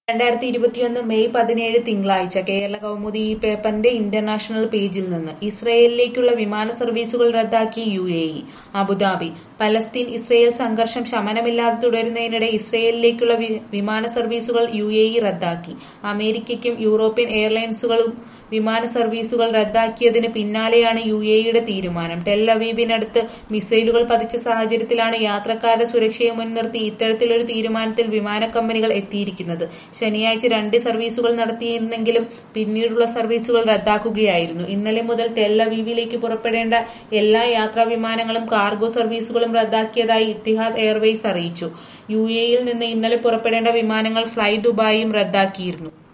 രണ്ടായിരത്തി ഇരുപത്തിയൊന്ന് മെയ് പതിനേഴ് തിങ്കളാഴ്ച കേരള കൗമുദി ഈ പേപ്പറിന്റെ ഇന്റർനാഷണൽ പേജിൽ നിന്ന് ഇസ്രയേലിലേക്കുള്ള വിമാന സർവീസുകൾ റദ്ദാക്കി യു എ ഇ അബുദാബി പലസ്തീൻ ഇസ്രയേൽ സംഘർഷം ശമനമില്ലാതെ തുടരുന്നതിനിടെ ഇസ്രയേലിലേക്കുള്ള വി- വിമാന സർവീസുകൾ യു എ ഇ റദ്ദാക്കി അമേരിക്കയ്ക്കും യൂറോപ്യൻ എയർലൈൻസുകളും വിമാന സർവീസുകൾ റദ്ദാക്കിയതിന് പിന്നാലെയാണ് യു എ ഇയുടെ തീരുമാനം ടെൽ അവീബിനടുത്ത് മിസൈലുകൾ പതിച്ച സാഹചര്യത്തിലാണ് യാത്രക്കാരുടെ സുരക്ഷയെ മുൻനിർത്തി ഇത്തരത്തിലൊരു തീരുമാനത്തിൽ വിമാന കമ്പനികൾ എത്തിയിരിക്കുന്നത് ശനിയാഴ്ച രണ്ട് സർവീസുകൾ നടത്തിയിരുന്നെങ്കിലും പിന്നീടുള്ള സർവീസുകൾ റദ്ദാക്കുകയായിരുന്നു ഇന്നലെ മുതൽ ടെൽ അവീവിലേക്ക് പുറപ്പെടേണ്ട എല്ലാ യാത്രാ വിമാനങ്ങളും കാർഗോ സർവീസുകളും റദ്ദാക്കിയതായി ഇത്തിഹാദ് എയർവേസ് അറിയിച്ചു യു എയിൽ നിന്ന് ഇന്നലെ പുറപ്പെടേണ്ട വിമാനങ്ങൾ ഫ്ലൈ ദുബായിയും റദ്ദാക്കിയിരുന്നു